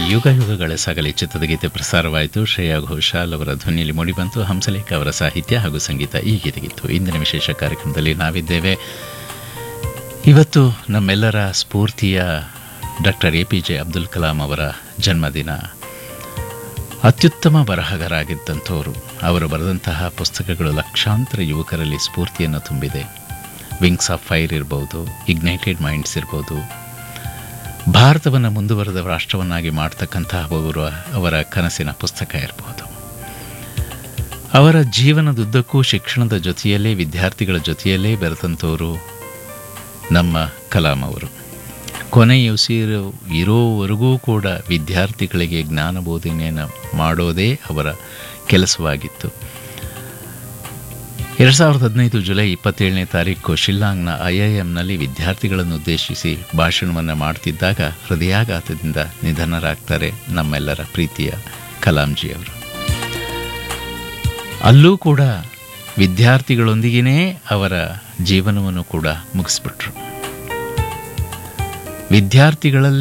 ಯುಗ ಯುಗಗಳ ಸಾಗಲಿ ಚಿತ್ರದ ಗೀತೆ ಪ್ರಸಾರವಾಯಿತು ಶ್ರೇಯಾ ಘೋಷಾಲ್ ಅವರ ಧ್ವನಿಯಲ್ಲಿ ಮೂಡಿಬಂತು ಹಂಸಲೇಖ ಅವರ ಸಾಹಿತ್ಯ ಹಾಗೂ ಸಂಗೀತ ಈ ಗೀತೆಗಿತ್ತು ಇಂದಿನ ವಿಶೇಷ ಕಾರ್ಯಕ್ರಮದಲ್ಲಿ ನಾವಿದ್ದೇವೆ ಇವತ್ತು ನಮ್ಮೆಲ್ಲರ ಸ್ಫೂರ್ತಿಯ doctor A P J Abdul Kalam ಅವರ ಜನ್ಮದಿನ ಅತ್ಯುತ್ತಮ ಬರಹಗಾರಾಗಿದ್ದಂಥವರು ಅವರು ಬರೆದಂತಹ ಪುಸ್ತಕಗಳು ಲಕ್ಷಾಂತರ ಯುವಕರಲ್ಲಿ ಸ್ಫೂರ್ತಿಯನ್ನು ತುಂಬಿದೆ ವಿಂಗ್ಸ್ ಆಫ್ ಫೈರ್ ಇರ್ಬೋದು ಇಗ್ನೈಟೆಡ್ ಮೈಂಡ್ಸ್ ಇರ್ಬೋದು ಭಾರತವನ್ನು ಮುಂದುವರೆದ ರಾಷ್ಟ್ರವನ್ನಾಗಿ ಮಾಡ್ತಕ್ಕಂತಹ ಅವರು ಅವರ ಕನಸಿನ ಪುಸ್ತಕ ಇರಬಹುದು ಅವರ ಜೀವನದುದ್ದಕ್ಕೂ ಶಿಕ್ಷಣದ ಜೊತೆಯಲ್ಲೇ ವಿದ್ಯಾರ್ಥಿಗಳ ಜೊತೆಯಲ್ಲೇ ಬೆರೆತಂಥವರು ನಮ್ಮ ಕಲಾಂ ಅವರು ಕೊನೆಯುಸಿರು ಇರೋವರೆಗೂ ಕೂಡ ವಿದ್ಯಾರ್ಥಿಗಳಿಗೆ ಜ್ಞಾನ ಬೋಧನೆಯನ್ನು ಮಾಡೋದೇ ಅವರ ಕೆಲಸವಾಗಿತ್ತು ಎರಡು ಸಾವಿರದ ಹದಿನೈದು ಜುಲೈ ಇಪ್ಪತ್ತೇಳನೇ ತಾರೀಕು ಶಿಲ್ಲಾಂಗ್ನ ಐ ಐ ಎಂನಲ್ಲಿ ವಿದ್ಯಾರ್ಥಿಗಳನ್ನು ಉದ್ದೇಶಿಸಿ ಭಾಷಣವನ್ನು ಮಾಡ್ತಿದ್ದಾಗ ಹೃದಯಾಘಾತದಿಂದ ನಿಧನರಾಗ್ತಾರೆ ನಮ್ಮೆಲ್ಲರ ಪ್ರೀತಿಯ ಕಲಾಂಜಿ ಅವರು ಅಲ್ಲೂ ಕೂಡ ವಿದ್ಯಾರ್ಥಿಗಳೊಂದಿಗೇ ಅವರ ಜೀವನವನ್ನು ಕೂಡ ಮುಗಿಸ್ಬಿಟ್ರು ವಿದ್ಯಾರ್ಥಿಗಳಲ್ಲಿ